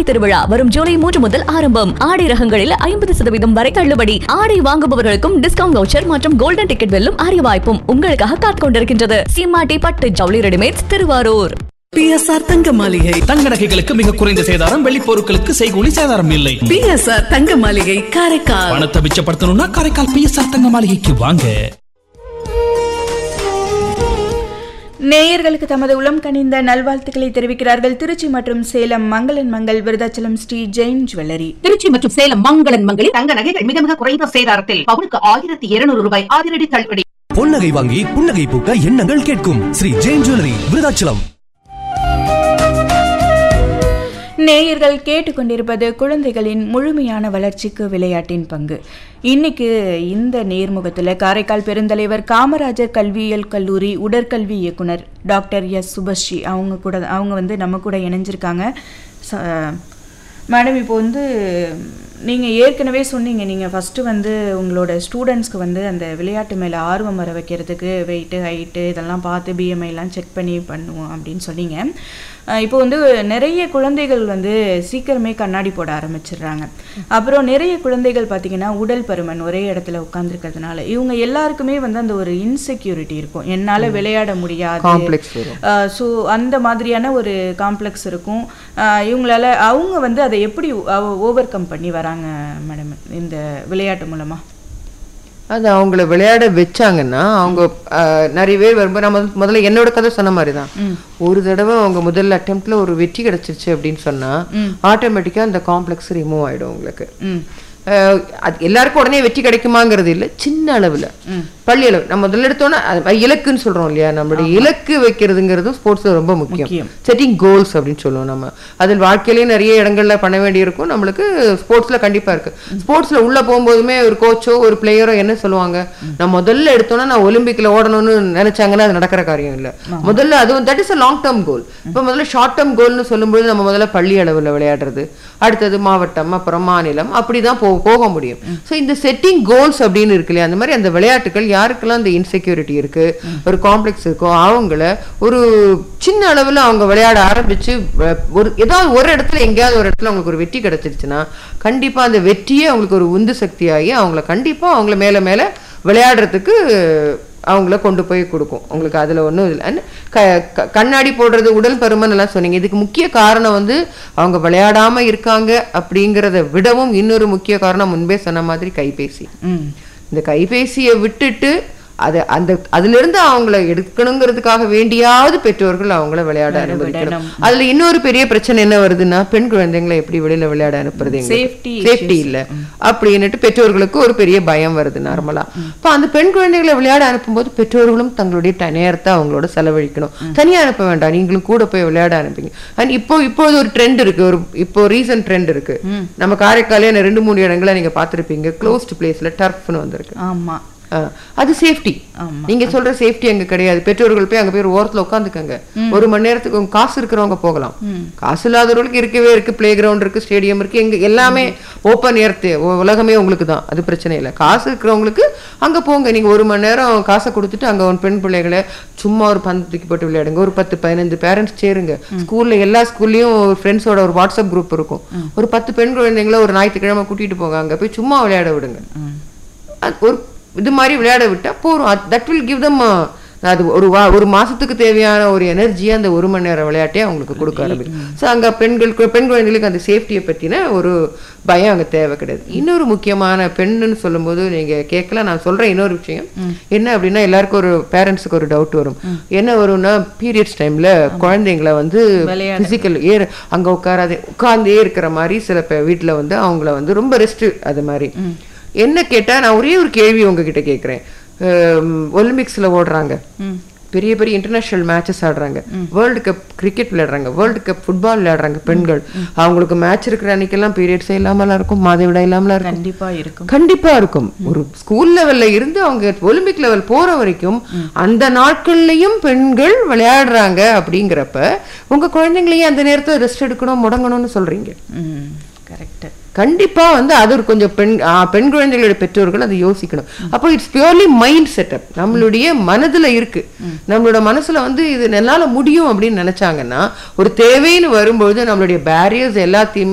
திருவிழா வரும் ஜூலை மூன்று முதல் ஆரம்பம் ஆடை ரகங்களில் ஐம்பது சதவீதம் வரை தள்ளுபடி ஆடை வாங்குபவர்களுக்கும் டிஸ்கவுண்ட் வவுச்சர் மற்றும் கோல்டன் டிக்கெட் வெல்லும் அரிய வாய்ப்பும் உங்களுக்காக காத்துக் கொண்டிருக்கின்றது சீமாட்டி பட்டு ஜவுளி ரெடிமேட்ஸ் திருவாரூர் பிஎஸ்ஆர் தங்க மாளிகை தங்க நகைகளுக்கு மிக குறைந்த சேதாரம் வெள்ளி பொருட்களுக்கு செய்கூலி சேதாரம் இல்லை பிஎஸ்ஆர் தங்க மாளிகை காரைக்கால் பணத்தை மிச்சப்படுத்தணும்னா காரைக்கால் பிஎஸ்ஆர் தங்க மாளிகைக்கு வாங்க நேயர்களுக்கு தமது உளம் கனிந்த நல்வாழ்த்துக்களை தெரிவிக்கிறார்கள் திருச்சி மற்றும் சேலம் மங்களன் மங்கள் விருதாச்சலம் ஸ்ரீ ஜெயின் ஜுவல்லரி திருச்சி மற்றும் சேலம் மங்களன் மங்களில் தங்க நகைகள் மிக மிக குறைந்த சேதாரத்தில் பவுனுக்கு ஆயிரத்தி இருநூறு ரூபாய் அதிரடி தள்ளுபடி பொன்னகை வாங்கி புன்னகை பூக்க எண்ணங்கள் கேட்கும் ஸ்ரீ ஜெயின் ஜுவல்லரி விருதாச்சலம் நேயர்கள் கேட்டுக்கொண்டிருப்பது குழந்தைகளின் முழுமையான வளர்ச்சிக்கு விளையாட்டின் பங்கு இன்னைக்கு இந்த நேர்முகத்தில் காரைக்கால் பெருந்தலைவர் காமராஜர் கல்வியியல் கல்லூரி உடற்கல்வி இயக்குனர் டாக்டர் எஸ் சுபஸ்ரீ அவங்க கூட அவங்க வந்து நம்ம கூட இணைஞ்சிருக்காங்க ச- மேடம் இப்போ வந்து நீங்கள் ஏற்கனவே சொன்னீங்க நீங்கள் ஃபஸ்ட்டு வந்து உங்களோட ஸ்டூடெண்ட்ஸ்க்கு வந்து அந்த விளையாட்டு மேலே ஆர்வம் வர வைக்கிறதுக்கு வெயிட்டு ஹைட்டு இதெல்லாம் பார்த்து பிஎம்ஐலாம் செக் பண்ணி பண்ணுவோம் அப்படின்னு சொன்னீங்க அஹ் இப்போ வந்து நிறைய குழந்தைகள் வந்து சீக்கிரமே கண்ணாடி போட ஆரம்பிச்சிடுறாங்க அப்புறம் நிறைய குழந்தைகள் பார்த்தீங்கன்னா உடல் பருமன் ஒரே இடத்துல உட்காந்துருக்கிறதுனால இவங்க எல்லாருக்குமே வந்து அந்த ஒரு இன்செக்யூரிட்டி இருக்கும் என்னால் விளையாட முடியாது ஸோ அந்த மாதிரியான ஒரு காம்ப்ளெக்ஸ் இருக்கும் அஹ் இவங்களால அவங்க வந்து அதை எப்படி ஓவர் கம் பண்ணி வராங்க மேடம் இந்த விளையாட்டு மூலமா அது அவங்கள விளையாட வச்சாங்கன்னா அவங்க ஆஹ், நிறைய பேர் வரும்போது நான் முதல்ல- முதல்ல என்னோட கதை சொன்ன மாதிரி தான் ஒரு தடவை அவங்க முதல்ல அட்டெம்ப்ட்ல ஒரு வெற்றி கிடைச்சிருச்சு அப்படின்னு சொன்னா ஆட்டோமேட்டிக்கா அந்த காம்ப்ளெக்ஸ் ரிமூவ் ஆயிடும் உங்களுக்கு ம் ஆஹ், அது எல்லாருக்கும் உடனே வெற்றி கிடைக்குமாங்கிறது இல்ல சின்ன அளவுல பள்ளி அளவு நம்ம முதல்ல எடுத்தோன்னா அது இலக்குன்னு சொல்றோம் இல்லையா நம்மளுடைய இலக்கு வைக்கிறதுங்கிறதும் ஸ்போர்ட்ஸ்ல ரொம்ப முக்கியம் முக்கியம். செட்டிங் கோல்ஸ் அப்படின்னு சொல்லுவோம் நம்ம அதில் வாழ்க்கையிலேயே நிறைய இடங்கள்ல பண்ண வேண்டியிருக்கும் நம்மளுக்கு ஸ்போர்ட்ஸ்ல கண்டிப்பா இருக்கு ஸ்போர்ட்ஸ்ல உள்ள போகும்போதுமே ஒரு கோச்சோ ஒரு பிளேயரோ என்ன சொல்லுவாங்க நான் முதல்ல எடுத்தோன்னா நான் ஒலிம்பிக்ல ஓடணும்னு நினைச்சாங்கன்னா அது நடக்கிற காரியம் இல்ல முதல்ல அதுவும் that is a long term goal இப்போ முதல்ல ஷார்ட் டேர்ம் கோல்னு சொல்லும்போது நம்ம முதல்ல பள்ளி அளவுல விளையாடுறது அடுத்தது மாவட்டம் அப்புறம் மாநிலம் அப்படிதான் போ போக முடியும் ஸோ இந்த செட்டிங் கோல்ஸ் அப்படின்னு இருக்கு இல்லையா அந்த மாதிரி அந்த விளையாட்டுகள் யாருக்கெல்லாம் அந்த இன்செக்யூரிட்டி இருக்கு ஒரு காம்ப்ளெக்ஸ் இருக்கோ அவங்கள ஒரு சின்ன அளவுல அவங்க விளையாட ஆரம்பிச்சு வ- ஒரு ஏதாவது ஒரு இடத்துல எங்கேயாவது ஒரு இடத்துல அவங்களுக்கு ஒரு வெற்றி கிடைச்சிருச்சுன்னா கண்டிப்பா அந்த வெற்றியே அவங்களுக்கு ஒரு உந்து சக்தியாகி அவங்கள கண்டிப்பா அவங்கள மேல மேல விளையாடுறதுக்கு அவங்கள கொண்டு போய் கொடுக்கும் உங்களுக்கு அதுல ஒன்றும் இல்லை And க க- கண்ணாடி போடுறது உடல் பருமன் எல்லாம் சொன்னீங்க இதுக்கு முக்கிய காரணம் வந்து அவங்க விளையாடாம இருக்காங்க அப்படிங்கிறத விடவும் இன்னொரு முக்கிய காரணம் முன்பே சொன்ன மாதிரி கைபேசி ம் இந்த கைபேசியை விட்டுட்டு அது அந்த அதுல இருந்து அவங்கள எடுக்கணுங்கிறதுக்காக வேண்டியாவது பெற்றோர்கள் அவங்கள விளையாட அனுமதிக்கணும் அதுல இன்னொரு பெரிய பிரச்சனை என்ன வருதுன்னா பெண் குழந்தைங்களை எப்படி வெளியில விளையாட அனுப்புறது Safety சேஃப்டி இல்ல அப்படின்னுட்டு பெற்றோர்களுக்கு ஒரு பெரிய பயம் வருது நார்மலா அப்ப அந்த பெண் குழந்தைகளை விளையாட அனுப்பும்போது பெற்றோர்களும் தங்களுடைய ட- நேரத்தை அவங்களோட செலவழிக்கணும் தனியா அனுப்ப வேண்டாம் நீங்களும் கூட போய் விளையாட அனுப்புங்க அண்ட் இப்போ இப்போது ஒரு ட்ரெண்ட் இருக்கு ஒரு இப்போ ரீசன்ட் ட்ரெண்ட் இருக்கு நம்ம காரைக்காலே ரெண்டு மூணு இடங்களை நீங்க பார்த்திருப்பீங்க க்ளோஸ்ட் பிளேஸ்ல டர்ஃப்னு வந்திருக்கு ஆமா ஆ, அது சேஃப்டி நீங்க சொல்ற சேஃப்டி அங்க கிடையாது பெற்றோர்கள் போய் அங்க போய் ஒரு ஓரத்துல உட்காந்துக்கங்க ஒரு மணி நேரத்துக்கு உங்க காசு இருக்கிறவங்க போகலாம் காசு இல்லாதவர்களுக்கு இருக்கவே இருக்கு பிளே கிரவுண்ட் இருக்கு ஸ்டேடியம் இருக்கு எங்க எல்லாமே ஓப்பன் ஏர்த்து உலகமே உங்களுக்கு தான் அது பிரச்சனை இல்லை காசு இருக்கிறவங்களுக்கு அங்க போங்க நீங்க ஒரு மணி நேரம் காசை கொடுத்துட்டு அங்க ஒரு பெண் பிள்ளைகளை சும்மா ஒரு பந்து தூக்கி போட்டு விளையாடுங்க ஒரு பத்து பதினஞ்சு பேரண்ட்ஸ் சேருங்க ஸ்கூல்ல எல்லா ஸ்கூல்லயும் ஃப்ரெண்ட்ஸோட ஒரு வாட்ஸ்அப் குரூப் இருக்கும் ஒரு பத்து பெண் குழந்தைங்கள ஒரு ஞாயிற்றுக்கிழமை கூட்டிட்டு போங்க அங்க போய் சும்மா விளையாட விடுங்க அது ஒரு இது மாதிரி விளையாட விட்டா போறோம் தட் வில் கிவ் தம் அது ஒரு வா ஒரு மாசத்துக்கு தேவையான ஒரு எனர்ஜியை அந்த ஒரு மணி நேரம் விளையாட்டே அவங்களுக்கு கொடுக்க ஆரம்பிக்கும் ஸோ அங்க பெண்களுக்கு பெண் குழந்தைகளுக்கு அந்த சேஃப்டியை பத்தின ஒரு பயம் அங்க தேவை கிடையாது இன்னொரு முக்கியமான பெண்ணுன்னு சொல்லும்போது நீங்க கேட்கல நான் சொல்றேன் இன்னொரு விஷயம் என்ன அப்படின்னா எல்லாருக்கும் ஒரு பேரண்ட்ஸுக்கு ஒரு டவுட் வரும் என்ன வரும்னா பீரியட்ஸ் டைம்ல குழந்தைங்களை வந்து பிசிக்கல் ஏர் அங்க உட்காராதே உட்கார்ந்தே இருக்கிற மாதிரி சில பே- வீட்டுல வந்து அவங்கள வந்து ரொம்ப ரெஸ்ட் அது மாதிரி என்ன கேட்டா நான் ஒரே ஒரு கேள்வி உங்ககிட்ட கேட்குறேன் ஒலிம்பிக்ஸ்ல ஓடுறாங்க பெரிய பெரிய இன்டர்நேஷனல் மேட்சஸ் ஆடுறாங்க வேர்ல்டு கப் கிரிக்கெட் விளையாடுறாங்க வேர்ல்டு கப் ஃபுட்பால் விளையாடுறாங்க பெண்கள் அவங்களுக்கு மேட்ச் இருக்கிற அன்னைக்கெல்லாம் பீரியட்ஸே இல்லாமலாம் இருக்கும் மாதவிடா இல்லாமலாம் இருக்கும் கண்டிப்பா இருக்கும் கண்டிப்பா இருக்கும் ஒரு ஸ்கூல் லெவல்ல இருந்து அவங்க ஒலிம்பிக் லெவல் போற வரைக்கும் அந்த நாட்கள்லயும் பெண்கள் விளையாடுறாங்க அப்படிங்கிறப்ப உங்க குழந்தைங்களையும் அந்த நேரத்துல ரெஸ்ட் எடுக்கணும் முடங்கணும்னு சொல்றீங்க ம் கரெக்ட் கண்டிப்பா வந்து அது ஒரு கொஞ்சம் பெண் ஆ, பெண் குழந்தைகளோட பெற்றோர்கள் அதை யோசிக்கணும் அப்போ இட்ஸ் பியூர்லி மைண்ட் செட்டப் நம்மளுடைய மனதுல இருக்கு நம்மளோட மனசுல வந்து இது என்னால முடியும் அப்படின்னு நினைச்சாங்கன்னா ஒரு தேவைன்னு வரும்பொழுது நம்மளுடைய பேரியர்ஸ் எல்லாத்தையுமே